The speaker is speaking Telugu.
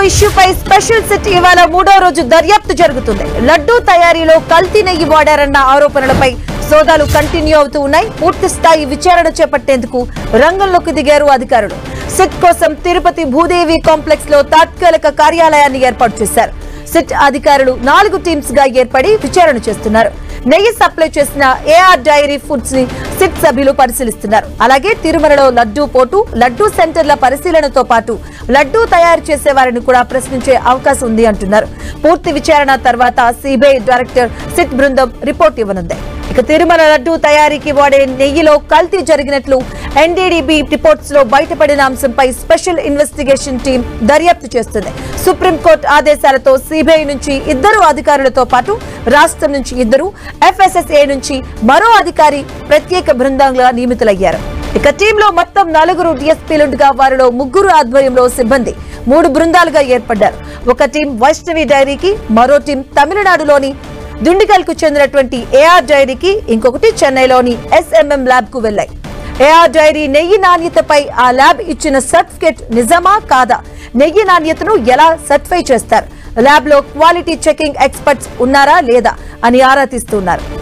ఇష్యూపై స్పెషల్ సిట్ ఇవాళ మూడో రోజు దర్యాప్తు జరుగుతుంది లడ్డూ తయారీలో కల్తీ నెయ్యి వాడారన్న ఆరోపణలపై సోదాలు కంటిన్యూ అవుతూ ఉన్నాయి పూర్తి స్థాయి విచారణ చేపట్టేందుకు రంగంలోకి దిగారు అధికారులు సిట్ కోసం తిరుపతి భూదేవి కాంప్లెక్స్ లో తాత్కాలిక కార్యాలయాన్ని ఏర్పాటు చేశారు సిట్ అధికారులు నాలుగు టీమ్స్ గా ఏర్పడి విచారణ చేస్తున్నారు నెయ్యి సప్లై చేసిన ఏఆర్ డైరీ ఫుడ్స్ ని సిట్ సభ్యులు పరిశీలిస్తున్నారు అలాగే తిరుమలలో లడ్డూ పోటు లడ్డూ సెంటర్ల పరిశీలనతో పాటు లడ్డూ తయారు చేసే వారిని కూడా ప్రశ్నించే అవకాశం ఉంది అంటున్నారు పూర్తి విచారణ తర్వాత సిబిఐ డైరెక్టర్ సిట్ బృందం రిపోర్ట్ ఇవ్వనుంది ఇక తిరుమల లడ్డూ తయారీకి వాడే నెయ్యిలో కల్తీ జరిగినట్లు ఎన్డీడీబీ రిపోర్ట్స్ లో బయటపడిన అంశంపై స్పెషల్ ఇన్వెస్టిగేషన్ టీం దర్యాప్తు చేస్తుంది సుప్రీంకోర్టు ఆదేశాలతో సిబిఐ నుంచి ఇద్దరు అధికారులతో పాటు రాష్ట్రం నుంచి ఇద్దరు ఎఫ్ఎస్ఎస్ఏ నుంచి మరో అధికారి ప్రత్యేక బృందంగా నియమితులయ్యారు ఇక టీంలో మొత్తం నలుగురు డిఎస్పీలుండగా వారిలో ముగ్గురు ఆధ్వర్యంలో సిబ్బంది మూడు బృందాలుగా ఏర్పడ్డారు ఒక టీం వైష్ణవి డైరీకి మరో టీం తమిళనాడులోని దుండిగల్ కు చెందినటువంటి ఏఆర్ డైరీకి ఇంకొకటి చెన్నైలోని ఎస్ఎంఎం ల్యాబ్ కు వెళ్లాయి ఏఆర్ డైరీ నెయ్యి నాణ్యతపై ఆ ల్యాబ్ ఇచ్చిన సర్టిఫికేట్ నిజమా కాదా నెయ్యి నాణ్యతను ఎలా సర్టిఫై చేస్తారు ల్యాబ్ లో క్వాలిటీ చెకింగ్ ఎక్స్పర్ట్స్ ఉన్నారా లేదా అని ఆరా తీస్తున్నారు